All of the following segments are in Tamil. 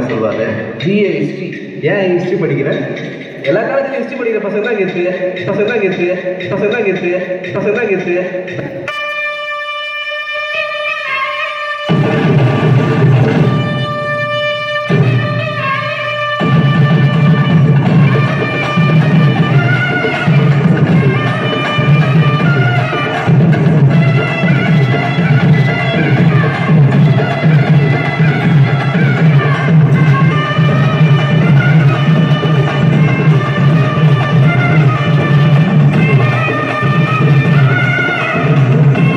சொல்லுவாங்க பிஏ ஹிஸ்ட்ரி ஏன் ஹிஸ்ட்ரி படிக்கிறேன் எல்லா காலத்துலையும் ஹிஸ்ட்ரி படிக்கிற பசங்க தான் இங்கே இருக்குங்க பசங்க தான் இங்கே இருக்குங்க பசங்க தான் இங்கே இருக்குங்க பசங்க தான் இங்கே இருக்குங்க Thank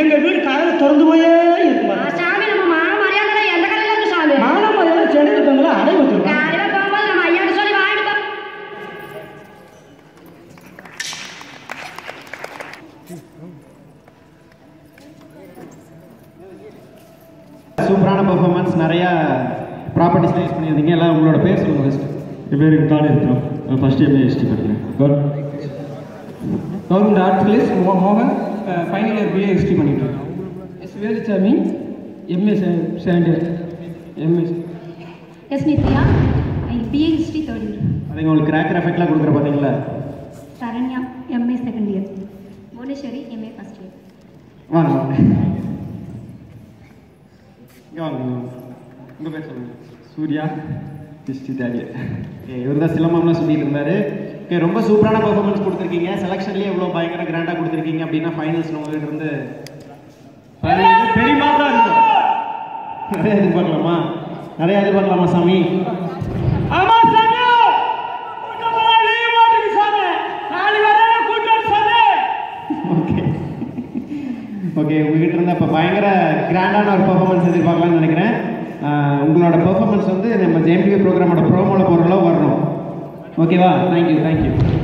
எங்க வீடு காலையில திறந்து போயே இருக்கும் ஆ, சாமி நம்ம மான மரியாதை எந்த கடையில இருக்கு சாமி மானம் மரியாதை சென்னை இருக்கவங்கள அடை வச்சிருக்கோம் காலையில போகும்போது நம்ம ஐயாட்ட சொல்லி வாங்கிட்டு போ சூப்பரான பெர்ஃபார்மன்ஸ் நிறையா ப்ராப்பர்ட்டிஸ் யூஸ் பண்ணியிருந்தீங்க எல்லாம் உங்களோட பேர் சொல்லுங்கள் ஃபஸ்ட்டு என் பேர் காலேஜ் இருக்கிறோம் ஃபஸ்ட் எம்ஏ ஹிஸ்ட்ரி படிக்கிறேன் கவர்மெண்ட் ஆர்ட்ஸ் காலேஜ் மோ மோகன் ஃபைனல் இயர் பிஏ ஹிஸ்ட்ரி பண்ணிட்டு இருக்கேன் S Veluchamy MA second year MA S Nithya BA history third year அதுங்க உங்களுக்கு கிராக்கர் எஃபெக்ட்லாம் கொடுக்குற பார்த்தீங்களா Saranya MA second year Bhuvaneswari MA first year வாங்க வாங்க இங்கே வாங்க உங்கள் பேர் சொல்லுங்கள் Surya history third year okay இவர் தான் சிலம்பம்லாம் சொல்லிட்டு இருந்தாரு ஓகே ரொம்ப சூப்பரான பெர்ஃபார்மன்ஸ் கொடுத்துருக்கீங்க செலெக்ஷன்லேயே இவ்வளோ பயங்கர கிராண்டாக கொடுத்துருக்கீங்க அப்படின்னா ஃபைனல்ஸ் உங்ககிட்ட இருந்து பெரிய தான் இருக்கும் நிறைய எதிர்பார்க்கலாமா நிறைய எதிர்பார்க்கலாமா சாமி ஆமா சாமி கூட்டமெல்லாம் லீவ் மாட்டுக்கு சாமி நாளைக்கு வர கூட்டம் சாமி ஓகே ஓகே உங்ககிட்ட இருந்தால் இப்போ பயங்கர கிராண்டான ஒரு பெர்ஃபார்மன்ஸ் எதிர்பார்க்கலாம்னு நினைக்கிறேன் ஆஹ் உங்களோட பெர்ஃபார்மன்ஸ் வந்து நம்ம ஜேஎம்டிவி ப்ரோக்ராமோட ப்ரோமோவில் போகிற அளவு வரணும் ஓகேவா தேங்க்யூ தேங்க்யூ